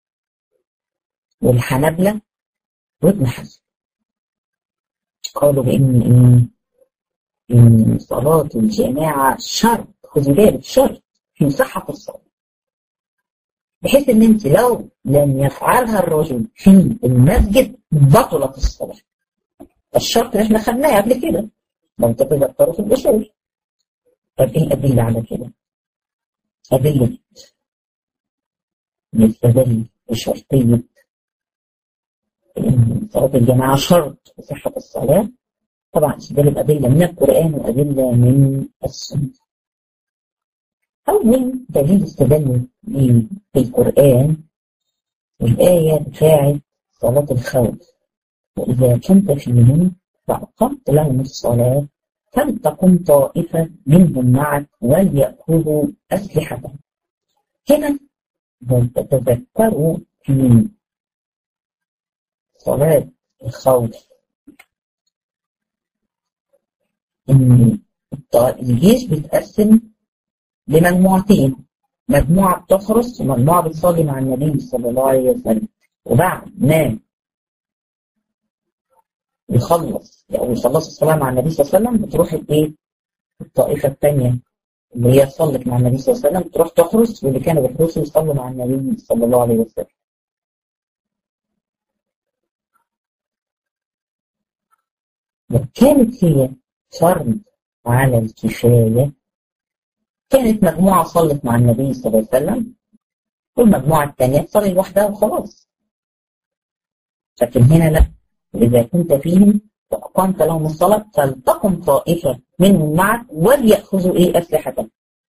والحنبلة وابن حزم قالوا بإن إن إن صلاة الجماعة شرط خذي بالك شرط في صحة الصلاة بحيث إن أنت لو لم يفعلها الرجل في المسجد بطلت الصلاة الشرط اللي احنا خدناه قبل كده لو تتذكروا في الأصول طب إيه الأدلة على كده؟ أدلة يستدل بشرطية صلاة الجماعة شرط لصحة الصلاة طبعا استدل بأدلة من القرآن وأدلة من السنة أول دليل استدل في القرآن الآية بتاعت صلاة الخوف وإذا كنت فيهم فأقمت لهم الصلاة فلتقم طائفة منهم معك وليأخذوا أسلحتهم هنا تتذكروا في صلاة الخوف إن الجيش بيتقسم لمجموعتين مجموعة بتحرس ومجموعة بتصلي مع النبي صلى الله عليه وسلم وبعد ما يخلص أو يخلص الصلاة مع النبي صلى الله عليه وسلم بتروح الإيه؟ الطائفة الثانية اللي هي صلت مع النبي صلى الله عليه وسلم تروح تحرس واللي كانوا بيحرسوا يصلوا مع النبي صلى الله عليه وسلم كانت هي فرض على الكفاية كانت مجموعة صلت مع النبي صلى الله عليه وسلم والمجموعة الثانية تصلي لوحدها وخلاص لكن هنا لا إذا كنت فيهم وأقمت لهم الصلاة فلتقم طائفة منهم معك وليأخذوا إيه أسلحتهم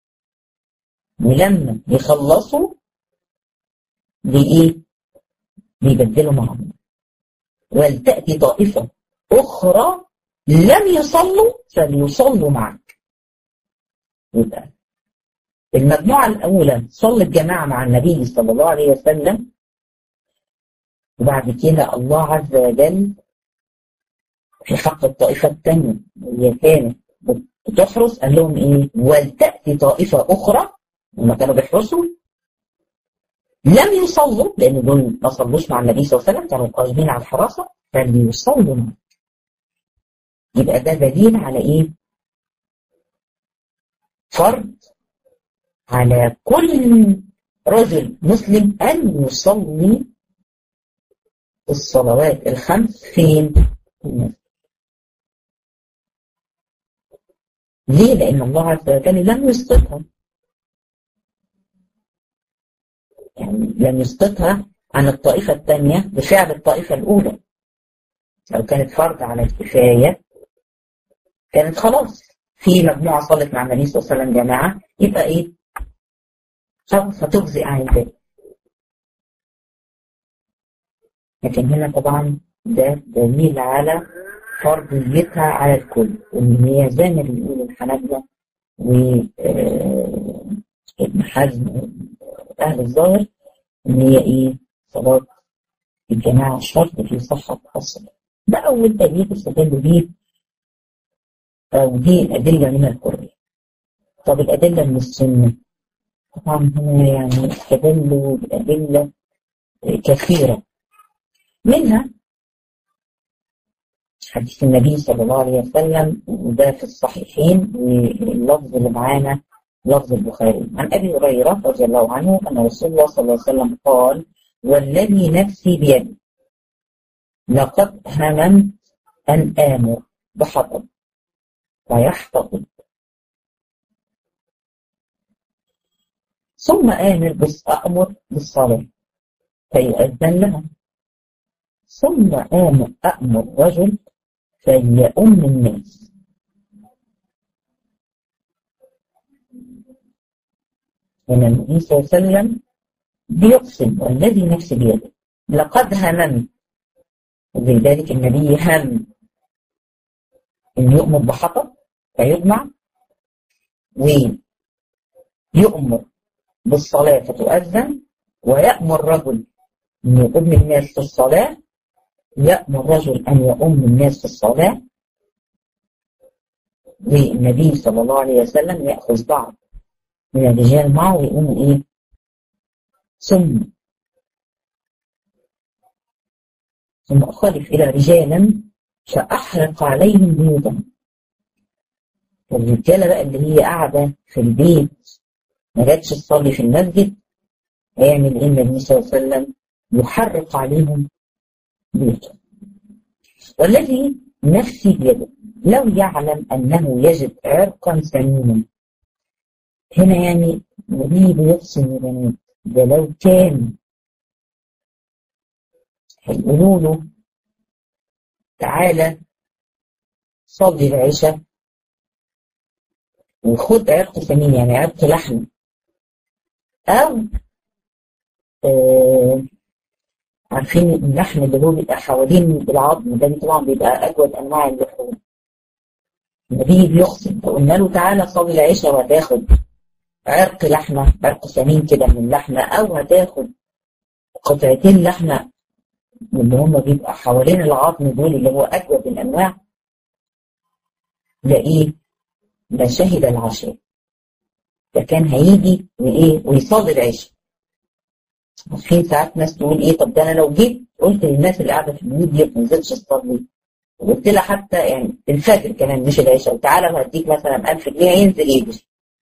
ولما يخلصوا بإيه بيبدلوا معهم ولتأتي طائفة أخرى لم يصلوا فليصلوا معك يبقى المجموعة الأولى صلت جماعة مع النبي صلى الله عليه وسلم وبعد كده الله عز وجل في حق الطائفة الثانية اللي كانت بتحرس قال لهم إيه ولتأتي طائفة أخرى لما كانوا بيحرسوا لم يصلوا لأن دول ما صلوش مع النبي صلى الله عليه وسلم كانوا قائمين على الحراسة فليصلوا معه يبقى ده دليل على إيه؟ فرض على كل رجل مسلم أن يصلي الصلوات الخمس فين؟ في المسجد. ليه؟ لأن الله عز وجل لم يسقطها. يعني لم يسقطها عن الطائفة الثانية بفعل الطائفة الأولى. لو كانت فرض على الكفاية كانت خلاص في مجموعة صلت مع النبي صلى الله عليه وسلم جماعة يبقى إيه؟ خلاص هتجزئ عن الباقي. لكن هنا طبعا ده دليل على فرضيتها على الكل وان هي زي ما بيقولوا الحنابلة وابن حزم اهل الظاهر ان هي ايه صلاة الجماعة شرط في صحة الصلاة ده اول دليل استدلوا بيه او دي الادلة من القرآن طب الادلة من السنة طبعا هنا يعني استدلوا بأدلة كثيرة منها حديث النبي صلى الله عليه وسلم وده في الصحيحين واللفظ اللي معانا لفظ البخاري عن ابي هريره رضي الله عنه ان رسول الله صلى الله عليه وسلم قال والذي نفسي بيدي لقد هممت ان امر بحطب ويحتطب ثم امر بس امر بالصلاه فيؤذن لها ثم آمر أأمر رجل فليؤم الناس هنا النبي صلى الله عليه وسلم بيقسم والذي نفسي بيده لقد هممت ولذلك النبي هم أن يؤمر بحطب فيجمع ويؤمر بالصلاة فتؤذن ويأمر رجل أن يؤم الناس في الصلاة يأمر رجل أن يؤم الناس في الصلاة والنبي صلى الله عليه وسلم يأخذ بعض من الرجال معه ويقوموا إيه ثم ثم أخالف إلى رجالا فأحرق عليهم بيوتهم والرجالة بقى اللي هي قاعدة في البيت ما جاتش تصلي في المسجد هيعمل إيه النبي صلى الله عليه وسلم يحرق عليهم بيوتهم والذي نفسي بيده لو يعلم أنه يجد عرقا سمينا هنا يعني النبي بيقسم يا بنات ده لو كان هيقولوا له تعالى صلي العشاء وخد عرق سمين يعني عرق لحم أو آه عارفين اللحم اللي هو بيبقى حوالين العظم ده طبعا بيبقى أجود أنواع اللحوم النبي بيقسم فقلنا له تعالى صلي العشاء وهتاخد عرق لحمة عرق سمين كده من اللحمة أو هتاخد قطعتين لحمة من اللي هم بيبقى حوالين العظم دول اللي هو أجود الأنواع لاقيه ده شهد العشاء ده كان هيجي وإيه ويصلي العشاء في ساعات ناس تقول إيه طب ده أنا لو جيت قلت للناس اللي قاعدة في البيوت دي ما تنزلش تصلي وقلت لها حتى يعني الفجر كمان مش العشاء وتعالى وهديك مثلا 1000 جنيه ينزل يجري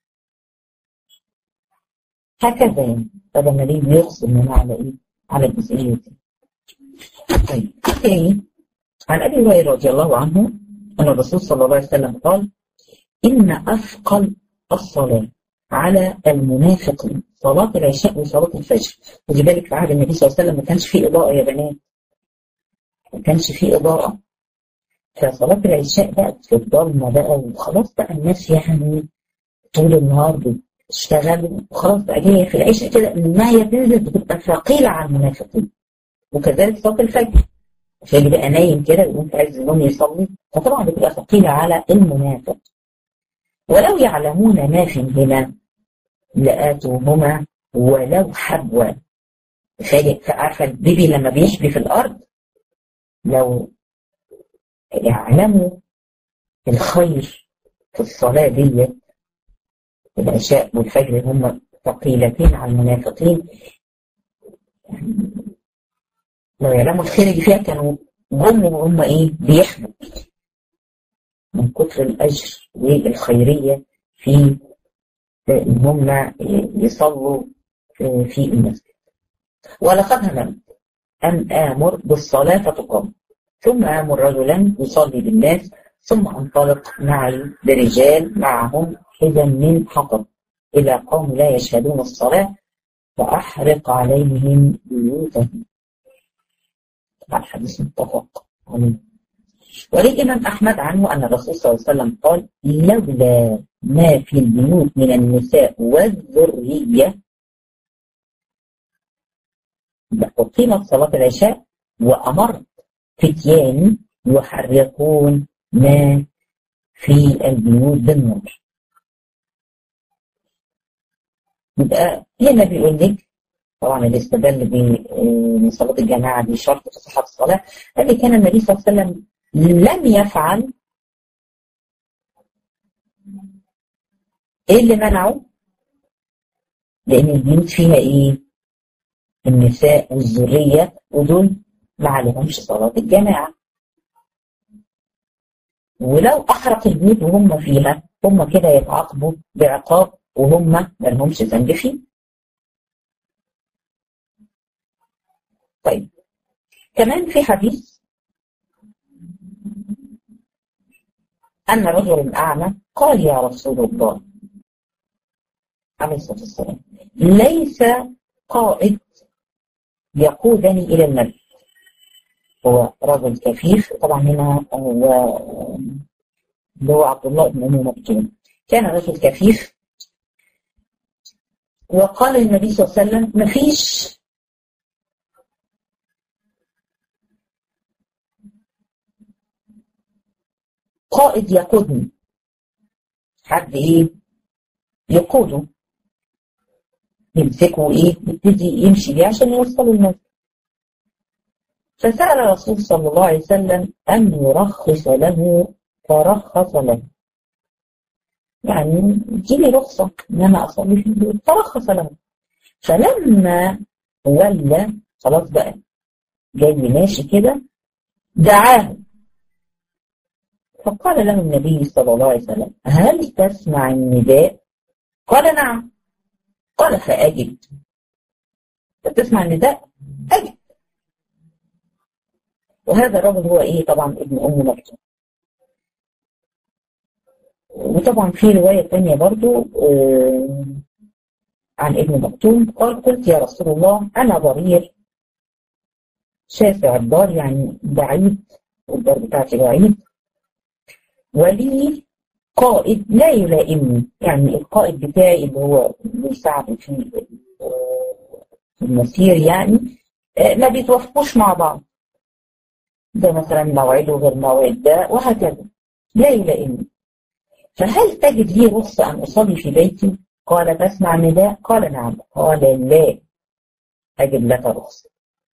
هكذا يعني فده النبي بيقسم هنا على ايه؟ على الجزئيه دي. طيب تاني عن ابي هريره رضي الله عنه ان الرسول صلى الله عليه وسلم قال ان اثقل الصلاه على المنافقين صلاه العشاء وصلاه الفجر خدي بالك في عهد النبي صلى الله عليه وسلم ما كانش فيه اضاءه يا بنات ما كانش فيه اضاءه فصلاه العشاء بقت في الضلمه بقى وخلاص بقى الناس يعني طول النهار تشتغل وخلاص بقى جايه في العيشه كده انها هي تنزل بتبقى ثقيله على المنافقين وكذلك صلاه الفجر عشان يبقى نايم كده ويقوم في عز النوم يصلي فطبعا بتبقى ثقيله على المنافق ولو يعلمون ما فيهما لآتوهما ولو حبوا عارفه البيبي لما بيشبي في الارض لو يعلموا الخير في الصلاه ديت العشاء والفجر هم ثقيلتين على المنافقين يعني لو يعلموا الخير اللي فيها كانوا جم وهم ايه بيحموا من كتر الاجر والخيريه في ان هم يصلوا في المسجد ولقد هممت ان امر بالصلاه فتقام ثم امر رجلا يصلي بالناس ثم انطلق معي برجال معهم حزا من حطب إلى قوم لا يشهدون الصلاة فأحرق عليهم بيوتهم طبعا الحديث متفق عليه وللإمام أحمد عنه أن الرسول صلى الله عليه وسلم قال لولا ما في البيوت من النساء والذرية أقيمت صلاة العشاء وأمرت فتيان يحرقون ما في البيوت بالنار يبقى هنا بيقول لك طبعا اللي استدل من صلاة الجماعة دي شرط في صحة الصلاة الذي كان النبي صلى الله عليه وسلم لم يفعل ايه اللي منعه؟ لأن البيوت فيها ايه؟ النساء والذرية ودول ما عليهمش صلاة الجماعة ولو أحرق البيوت وهم فيها هم كده يتعاقبوا بعقاب وهم ما لهمش ذنب فيه طيب كمان في حديث أن رجل أعمى قال يا رسول الله عليه الصلاة والسلام ليس قائد يقودني إلى المسجد هو رجل كفيف طبعا هنا هو اللي هو عبد الله بن أم مكتوم كان رجل كفيف وقال النبي صلى الله عليه وسلم ما فيش قائد يقودني حد ايه يقوده يمسكه ايه يبتدي يمشي بيه عشان يوصلوا المسجد فسأل الرسول صلى الله عليه وسلم أن يرخص له فرخص له يعني اديني رخصة إن أنا أصلي في البيت فرخص له فلما ولى خلاص بقى جاي ماشي كده دعاه فقال له النبي صلى الله عليه وسلم هل تسمع النداء؟ قال نعم قال فأجب تسمع النداء؟ أجب وهذا الرجل هو ايه طبعا ابن ام مكتوم وطبعا في رواية تانية برضو آه عن ابن مكتوم قال قلت يا رسول الله انا ضرير شاسع الدار يعني بعيد والدار بتاعتي بعيد ولي قائد لا يلائمني يعني القائد بتاعي اللي هو بيساعد في المسير يعني ما بيتوافقوش مع بعض ده مثلا موعده غير موعد ده وهكذا لا يلائمني فهل تجد لي رخصة أن أصلي في بيتي؟ قال تسمع النداء؟ قال نعم قال لا أجد لك رخصة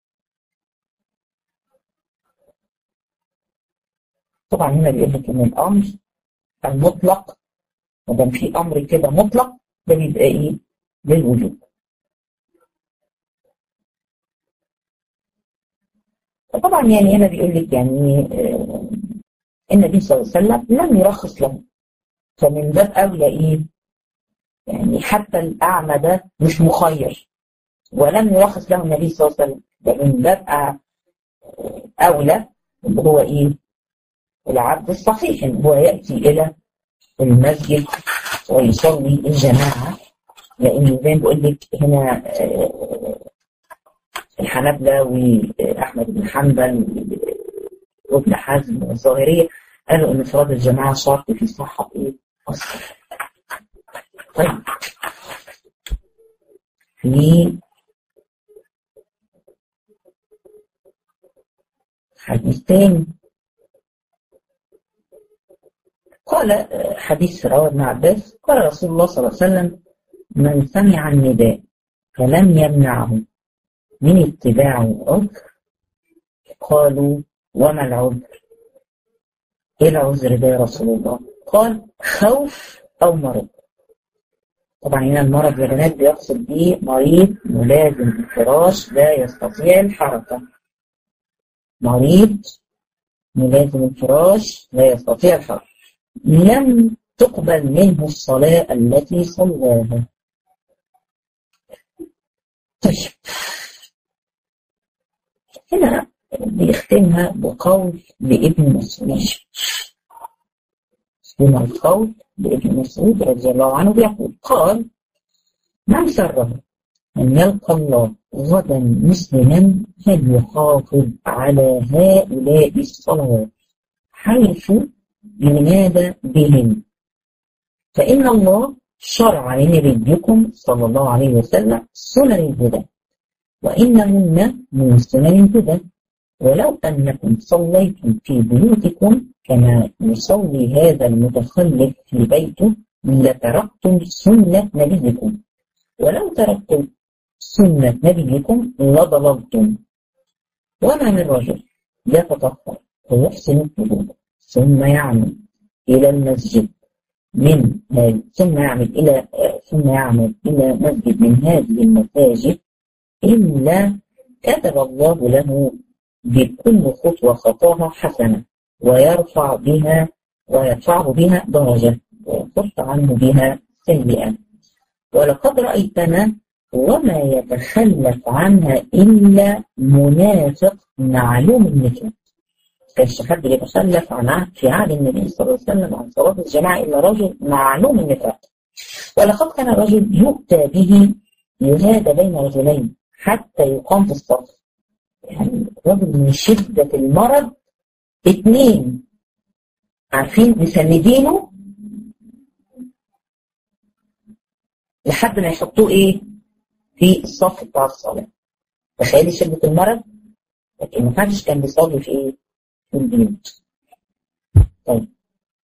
طبعا هنا بيقول لك ان الامر المطلق ما دام في امر كده مطلق ده بيبقى ايه؟ للوجوب. فطبعا يعني هنا بيقول لك يعني آه النبي صلى الله عليه وسلم لم يرخص له فمن باب اولى ايه؟ يعني حتى الاعمى ده مش مخير ولم يرخص له النبي صلى الله عليه وسلم ده من باب اولى اللي هو ايه؟ العبد الصحيح ان هو ياتي الى المسجد ويصلي الجماعه لان زي ما بقول لك هنا الحنابله واحمد بن حنبل وابن حزم والظاهريه قالوا ان صلاه الجماعه شرط في صحه ايه؟ الصلاه. طيب في حديث تاني قال حديث رواه ابن عباس قال رسول الله صلى الله عليه وسلم من سمع النداء فلم يمنعه من اتباع عذر قالوا وما العذر؟ ايه العذر ده يا رسول الله؟ قال خوف او مرض طبعا هنا المرض يا بنات بيقصد بيه مريض ملازم الفراش لا يستطيع الحركه مريض ملازم الفراش لا يستطيع الحركه لم تقبل منه الصلاة التي صلاها طيب هنا بيختمها بقول لابن مسعود هنا القول لابن مسعود رضي الله عنه بيقول قال من سره أن يلقى الله غدا مسلما فليحافظ على هؤلاء الصلوات حيث ينادى بهم فإن الله شرع لنبيكم صلى الله عليه وسلم سنن الهدى وإنهن من سنن الهدى ولو أنكم صليتم في بيوتكم كما يصلي هذا المتخلف في بيته لتركتم سنة نبيكم ولو تركتم سنة نبيكم لضللتم وما من رجل يتطهر ويحسن الوضوء ثم يعمل إلى المسجد من ثم يعمل إلى ثم يعمل إلى مسجد من هذه المساجد إلا كتب الله له بكل خطوة خطاها حسنة ويرفع بها ويرفعه بها درجة ويصف عنه بها سيئة ولقد رأيتنا وما يتخلف عنها إلا منافق معلوم النفاق كانش حد يتخلف عن في عهد النبي صلى الله عليه وسلم عن صلاة الجماعة إلا رجل معلوم النفاق ولقد كان رجل يؤتى به يهادى بين رجلين حتى يقام في الصف يعني رجل من شدة المرض اثنين عارفين مسندينه لحد ما يحطوه ايه في الصف بتاع الصلاة تخيلي شدة المرض لكن ما حدش كان بيصلي في ايه في البيوت طيب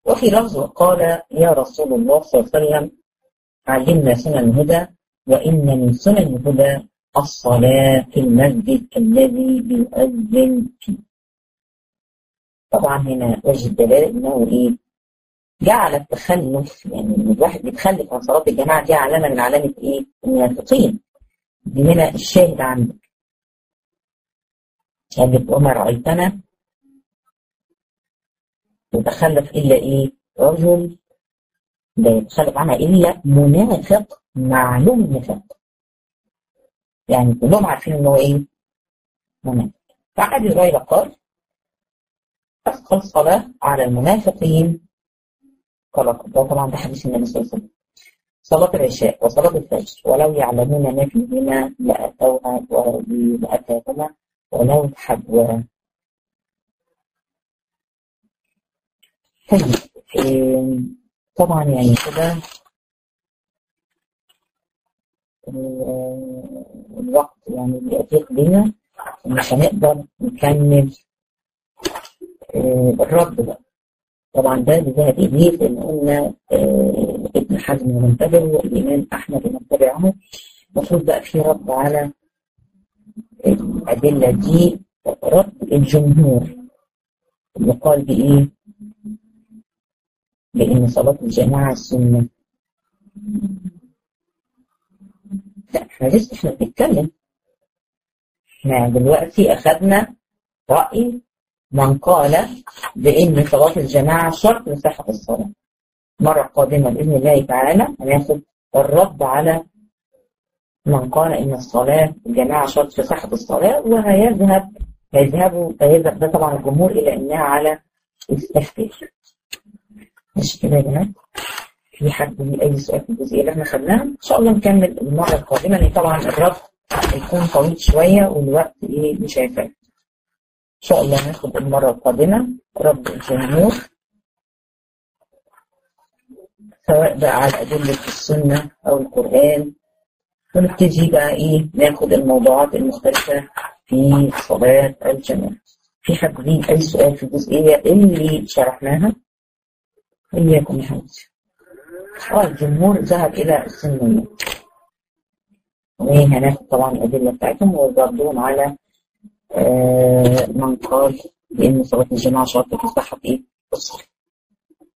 وفي لفظ قال يا رسول الله صلى الله عليه وسلم علمنا سنن الهدى وإن من سنن الهدى الصلاة في المسجد الذي بيؤذن فيه طبعا هنا وجه الدلالة انه ايه جعل التخلف يعني الواحد بيتخلف عن صلاة الجماعة دي علامة من علامة ايه المنافقين دي هنا الشاهد عندك يعني وما رأيتنا يتخلف إلا إيه رجل لا يتخلف عنها إلا منافق معلوم النفاق يعني كلهم عارفين إن هو إيه منافق فعلي هريرة قال أثقل صلاة على المنافقين قال ده طبعا ده حديث النبي صلى الله عليه وسلم صلاة العشاء وصلاة الفجر ولو يعلمون ما فيهما لأتوها لأتاهما ولو حبوا طيب طبعا يعني كده الوقت يعني بيضيق بينا مش هنقدر نكمل الرد بقى طبعا ده بذهب إليه لأن قلنا ابن حزم منتبه والإمام أحمد منتبعه المفروض بقى في رد على الأدلة دي رد الجمهور اللي قال بإيه؟ بإن صلاة الجماعة سنة لا احنا لسه احنا بنتكلم احنا دلوقتي أخذنا رأي من قال بإن صلاة الجماعة شرط لصحة الصلاة مرة قادمة بإذن الله تعالى هناخد الرد على من قال إن الصلاة الجماعة شرط في صحة الصلاة وهيذهب هيذهبوا هيذهب ده طبعا الجمهور إلى إنها على الاستحقاق ماشي كده يا جماعة في حد ليه أي سؤال في الجزئية اللي احنا خدناها إن شاء الله نكمل المرة القادمة لأن طبعا الرد هيكون طويل شوية والوقت إيه مش هيفرق إن شاء الله ناخد المرة القادمة رد الجمهور سواء بقى على أدلة السنة أو القرآن ونبتدي بقى إيه ناخد الموضوعات المختلفة في صلاة الجماعة في حد ليه أي سؤال في الجزئية اللي شرحناها إياكم يا حبيبتي اه الجمهور ذهب إلى السنية وهناخد طبعا الأدلة بتاعتهم وردهم على آه من قال بأن صلاة الجماعة شرط في صحة إيه؟ الصلاة